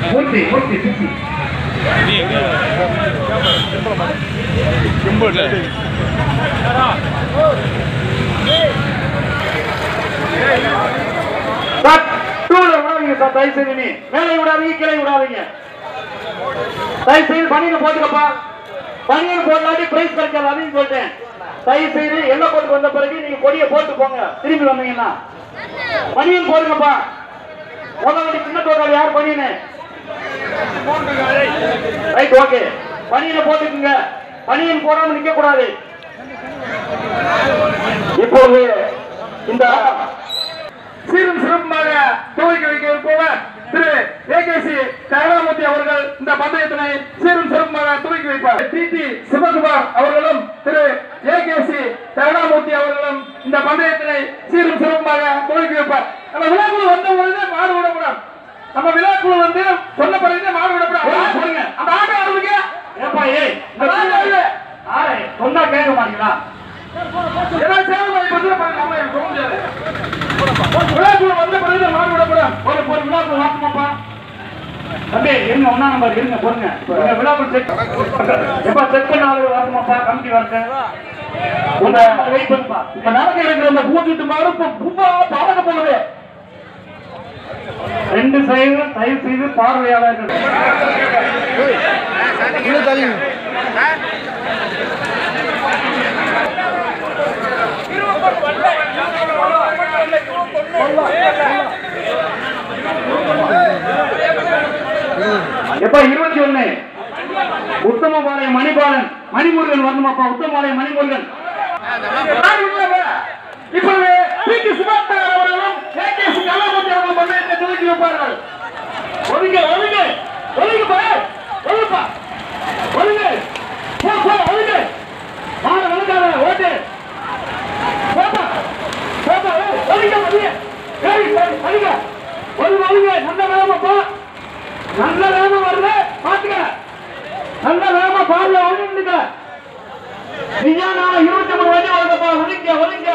மூர்த்தி மூர்த்தி சுத்தி சார் டூல விடாதீங்க சார் தயவு செய்து நீ மேலே விடாதீங்க கீழே விடாதீங்க தயவு செய்து பணியை போட்டுக்கப்பா பணியை போட்டாட்டி பிரைஸ் கிடைக்காது அப்படின்னு சொல்லிட்டேன் தயவு செய்து எல்லாம் போட்டு வந்த பிறகு நீங்க கொடியை போட்டு போங்க திரும்பி வந்தீங்கன்னா பணியன் போடுங்கப்பா முதலாளி சின்ன தோட்டாளி யார் பணியனு ரைட் ஓகே பணியனை போட்டுக்குங்க பணியன் போடாம நிக்க கூடாது இப்போது இந்த சீரும் சிறப்பாக துவக்கி வைக்க இருப்பவர் திரு ஏகேசி கருணாமூர்த்தி அவர்கள் இந்த பந்தயத்தினை சீரும் சிறப்பாக துவக்கி வைப்பார் டி டி சிவகுமார் அவர்களும் திரு ஏகேசி கருணாமூர்த்தி அவர்களும் இந்த பந்தயத்தினை சீரும் சிறப்பாக துவக்கி வைப்பார் நம்ம விழாக்குழு வந்த பொழுது மாடு விடக்கூடாது நம்ம விழாக்குழு வந்து சொன்ன பிறகு மாடு விடக்கூடாது சொல்லுங்க அந்த ஆட்டம் ஆடுவீங்க ஏப்பா ஏய் இந்த ஆட்டம் ஆடுது ஆய் சொன்னா கேட்க மாட்டீங்களா ஏதாவது சேவை மாதிரி பத்தி பாருங்க நம்ம சொல்ல முடியாது விழாக்குள்ள வந்த பிறகு மாடு விடப்படும் ஒரு ஒரு விழாக்குள்ள வாக்குமாப்பா தம்பி இருங்க ஒன்னா நம்பர் இருங்க பொறுங்க இந்த விழாக்குள் செக் எப்ப செக் பண்ண ஆளு வாக்குமாப்பா கமிட்டி வரட்டும் உங்க வெயிட் பண்ணுப்பா இப்ப நடக்க இருக்கிற இந்த பூச்சிட்டு மாடு இப்ப புப்பா பறக்க போகுது ரெண்டு சைடு தயவு செய்து பார்வையாளர்கள் எப்ப இருபத்தி ஒண்ணு உத்தமபாளையம் மணிபாலன் மணிமுருகன் வரணுமாப்பா உத்தமபாளையம் மணிமுருகன் இப்பொழுது பி டி சுபாஸ்கர் அவர்களும் ஏ கே சி கலாமூர்த்தி அவர்களும் பந்தயத்தை துவக்கி வைப்பார்கள் ஒழுங்கு ஒழுங்கு ஒழுங்கு பாரு ஒழுங்குப்பா ஒழுங்கு போ போ ஒழுங்கு மாடு ஒழுங்காத ஓட்டு போப்பா போப்பா ஏய், ஒழுங்க மதிய ஏய் ஒழுங்க ஒழுங்கு ஒழுங்கு நல்ல வேகமாப்பா நல்ல வேகமா வருது பாத்துக்க நல்ல வேகமா பாருல ஒழுங்குங்க நீயா நான் இருபத்தி மூணு வண்டி வருதப்பா ஒழுங்க ஒழுங்க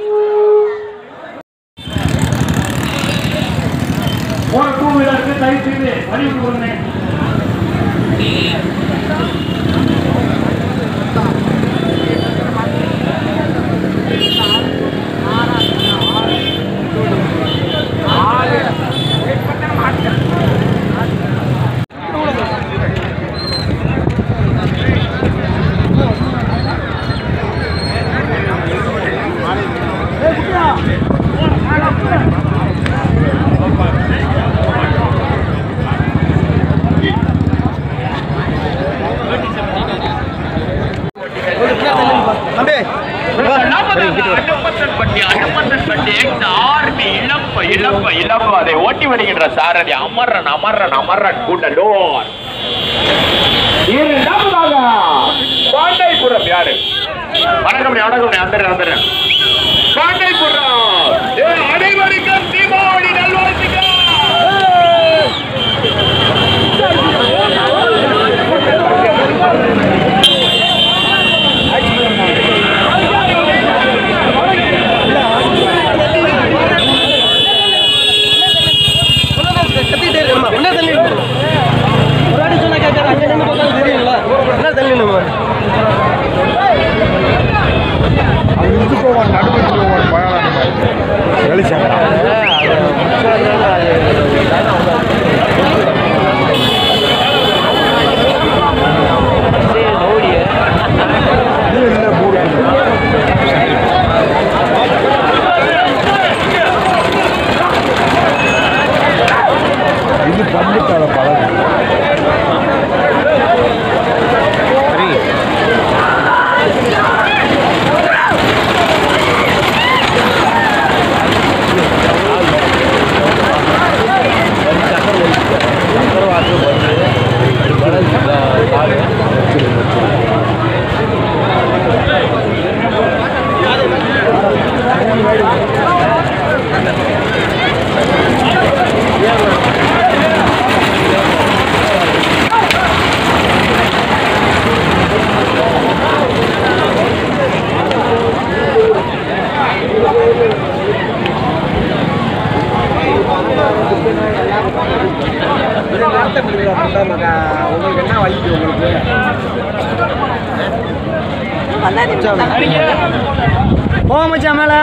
போற டூ வீலருக்கு தயவு செய்து வழி விட்டு கொடுங்க அனுமந்தன்பட்டி அனுமந்தன்பட்டி எக்ஸ் ஆர்மி இளம்ப இளம்ப இளம்ப அதை ஓட்டி வருகின்ற சாரதி அமரன் அமரன் அமரன் கூட்டலோர் இரண்டாவதாக பாண்டைபுரம் யாரு வணக்கம் வணக்கம் வந்துடுறேன் வந்துடுறேன் பாண்டைபுரம் ஏ, அனைவருக்கும் தீபாவளி நல்வாழ்த்துக்கள் கத்திட்டே இருக்கேம்மா என்ன தள்ளி நின்னு? ஒரு வாட்டி சொன்னா கேட்காது அங்க நின்று பார்த்தா தெரியும்ல என்ன தள்ளி நம்ம அது இருந்து போவான் நடுவில் போவான் பயாளம் வெளிச்சாங்க இல்லை மூடு இது பந்துக்கால பழகு ஆ போ மச்சான் மேல